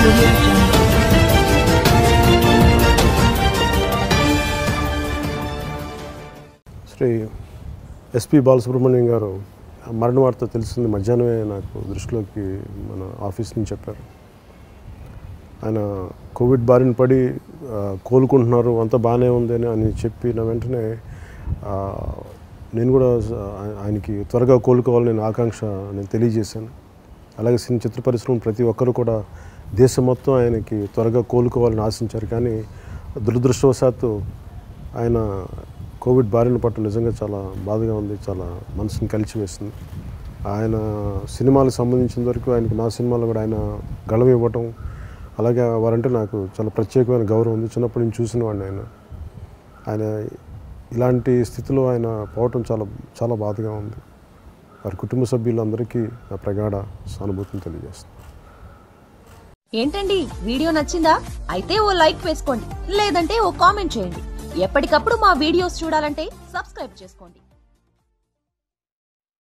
audio jungle. Sri SP Balasubrahmanyam garu ఆ మరణ వార్త తెలిసింది మధ్యాహ్నమే నాకు దృష్టిలోకి మన ఆఫీస్ నుంచి చెప్పారు ఆయన కోవిడ్ బారిన పడి ఆ, కోలుకుంటున్నారు అంతా బాగానే ఉంది అని అని చెప్పిన వెంటనే ఆ, నేను కూడా ఆ- ఆయనకి త్వరగా కోలుకోవాలని నేను ఆకాంక్ష నేను తెలియజేశాను అలాగే సినీ చిత్ర పరిశ్రమ ప్రతి ఒక్కరు కూడా దేశం మొత్తం ఆయనకి త్వరగా కోలుకోవాలని ఆశించారు కానీ దురదృష్టవశాత్తు ఆయన కోవిడ్ బారిన పట్టు నిజంగా చాలా బాధగా ఉంది చాలా మనసుని కలిచివేసింది ఆయన సినిమాలకు సంబంధించిన వరకు ఆయనకి నా సినిమాలో కూడా ఆయన గళం ఇవ్వటం అలాగే వారంటే నాకు చాలా ప్రత్యేకమైన గౌరవం ఉంది చిన్నప్పటి నుంచి చూసిన వాడిని ఆయన ఆయన ఇలాంటి స్థితిలో ఆయన పోవటం చాలా చాలా బాధగా ఉంది వారి కుటుంబ సభ్యులందరికీ నా ప్రగాఢ సానుభూతిని తెలియజేస్తుంది ఏంటండి వీడియో నచ్చిందా అయితే ఓ లైక్ వేసుకోండి లేదంటే ఓ కామెంట్ చేయండి ఎప్పటికప్పుడు మా వీడియోస్ చూడాలంటే సబ్స్క్రైబ్ చేసుకోండి